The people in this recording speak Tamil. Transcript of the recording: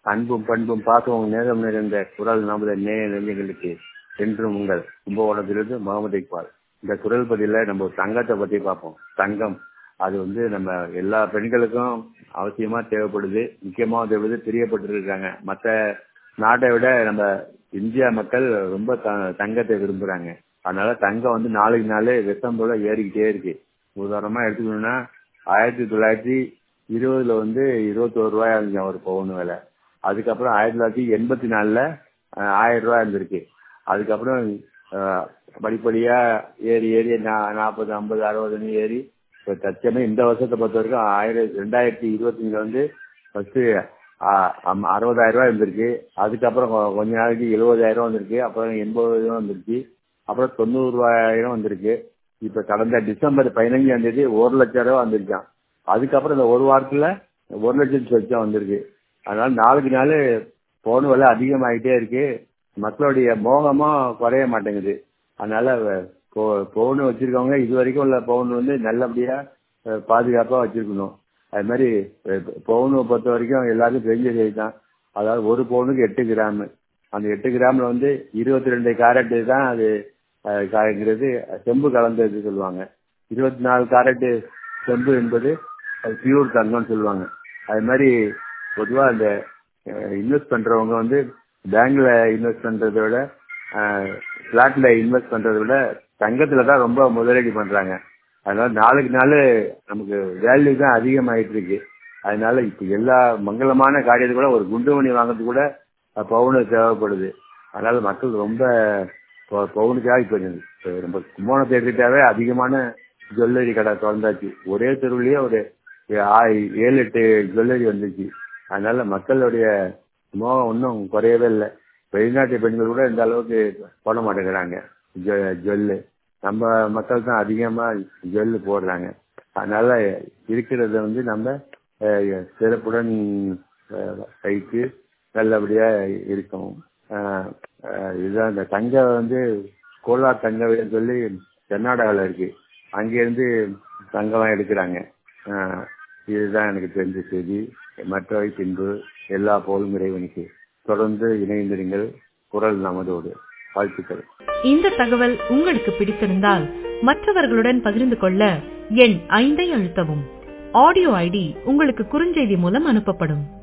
அன்பும் பண்பும் பாசமும் நேரம் நிறைந்த குரல் நமது நேய நெஞ்சங்களுக்கு என்றும் உங்கள் கும்பகோணத்திலிருந்து முகமது இக்பால் இந்த குரல் பதில நம்ம ஒரு தங்கத்தை பத்தி பார்ப்போம் தங்கம் அது வந்து நம்ம எல்லா பெண்களுக்கும் அவசியமா தேவைப்படுது முக்கியமா தேவைப்படுது தெரியப்பட்டிருக்காங்க மற்ற நாட்டை விட நம்ம இந்தியா மக்கள் ரொம்ப த- தங்கத்தை விரும்புறாங்க அதனால தங்கம் வந்து நாளுக்கு நாள் விஷம் போல ஏறிக்கிட்டே இருக்கு உதாரணமா எடுத்துக்கணும்னா ஆயிரத்தி தொள்ளாயிரத்தி இருபதுல வந்து இருபத்தோரு ரூபாய் இருந்துச்சு ஒரு பவுன் விலை அதுக்கப்புறம் ஆயிரத்தி தொள்ளாயிரத்தி எண்பத்தி நாலுல அஹ், ஆயிரம் ரூபாய் இருந்திருக்கு அதுக்கப்புறம் அஹ், படிப்படியா ஏறி ஏறி நா- நாற்பது ஐம்பது அறுபதுன்னு ஏறி இப்போ தற்சமயம் இந்த வருஷத்தை பொறுத்த வரைக்கும் ஆயிரம் ரெண்டாயிரத்தி இருபத்தஞ்சுல வந்து ஃபர்ஸ்ட் அறுபதாயிரம் ரூபாய் இருந்திருக்கு அதுக்கப்புறம் கொ- கொஞ்ச நாளைக்கு எழுபதாயிரம் வந்திருக்கு அப்புறம் எண்பதாயிரம் வந்திருக்கு அப்புறம் தொண்ணூறு ரூபாயிரம் வந்திருக்கு இப்ப கடந்த டிசம்பர் பதினஞ்சாம் தேதி ஒரு லட்சம் ரூபாய் வந்திருக்கான் அதுக்கப்புறம் இந்த ஒரு வாரத்துல ஒரு லட்சத்து சொச்சம் வந்திருக்கு அதனால நாளுக்கு நாள் போன் விலை அதிகமாயிட்டே இருக்கு மக்களுடைய மோகமும் குறைய மாட்டேங்குது அதனால பவுன் வச்சிருக்கவங்க இது வரைக்கும் உள்ள பவுன் வந்து நல்லபடியா அஹ், பாதுகாப்பா வச்சிருக்கணும் அது மாதிரி பவுனை பொறுத்த வரைக்கும் எல்லாருக்கும் தெரிஞ்ச செய்தி தான் அதாவது ஒரு பவுனுக்கு எட்டு கிராம் அந்த எட்டு கிராம்ல வந்து இருபத்தி ரெண்டு கேரட் தான் அது அஹ், காய்ங்கிறது செம்பு கலந்தது சொல்லுவாங்க இருபத்தி நாலு கேரட் செம்பு என்பது அது பியூர் தங்கம்னு சொல்லுவாங்க அது மாதிரி பொதுவா இந்த இன்வெஸ்ட் பண்றவங்க வந்து பேங்க்ல இன்வெஸ்ட் பண்றதை விட பிளாட்ல இன்வெஸ்ட் பண்றதை விட தங்கத்துல தான் ரொம்ப முதலீடு பண்றாங்க அதனால நாளுக்கு நாள் நமக்கு வேல்யூ தான் அதிகமாயிட்டு இருக்கு அதனால இப்ப எல்லா மங்களமான காரியத்தை கூட ஒரு குண்டுமணி வாங்குறதுக்கு கூட அஹ், பவுனு தேவைப்படுது அதனால மக்கள் ரொம்ப ப- பவுனுக்காக இப்ப இப்ப நம்ம கும்போணத்தை எடுத்துட்டாவே அதிகமான ஜுவல்லரி கடை திறந்தாச்சு ஒரே தெருவுலயே ஒரு ஆ- ஏழு எட்டு ஜுவல்லரி வந்துச்சு அதனால மக்களுடைய மோகம் ஒன்றும் குறையவே இல்லை வெளிநாட்டு பெண்கள் கூட இந்த அளவுக்கு போட மாட்டேங்கிறாங்க ஜுவல்லு நம்ம மக்கள் தான் அதிகமா ஜுவல்லு போடுறாங்க அதனால இருக்கிறத வந்து நம்ம அஹ், சிறப்புடன் அஹ், வைத்து நல்லபடியா இருக்கணும் அஹ், அஹ், இதுதான் இந்த தங்கம் வந்து கோலார் தங்கம்னு சொல்லி கர்நாடகாவில் இருக்கு அங்கிருந்து தங்கம் எடுக்கிறாங்க அஹ், இதுதான் எனக்கு தெரிஞ்ச செய்தி மற்றவை பின்பு எல்லா போலும் இறைவனுக்கு தொடர்ந்து இணைந்திருங்கள் குரல் நமதோடு வாழ்த்துக்கள் இந்த தகவல் உங்களுக்கு பிடித்திருந்தால் மற்றவர்களுடன் பகிர்ந்து கொள்ள எண் ஐந்தை அழுத்தவும் ஆடியோ ஐடி உங்களுக்கு குறுஞ்செய்தி மூலம் அனுப்பப்படும்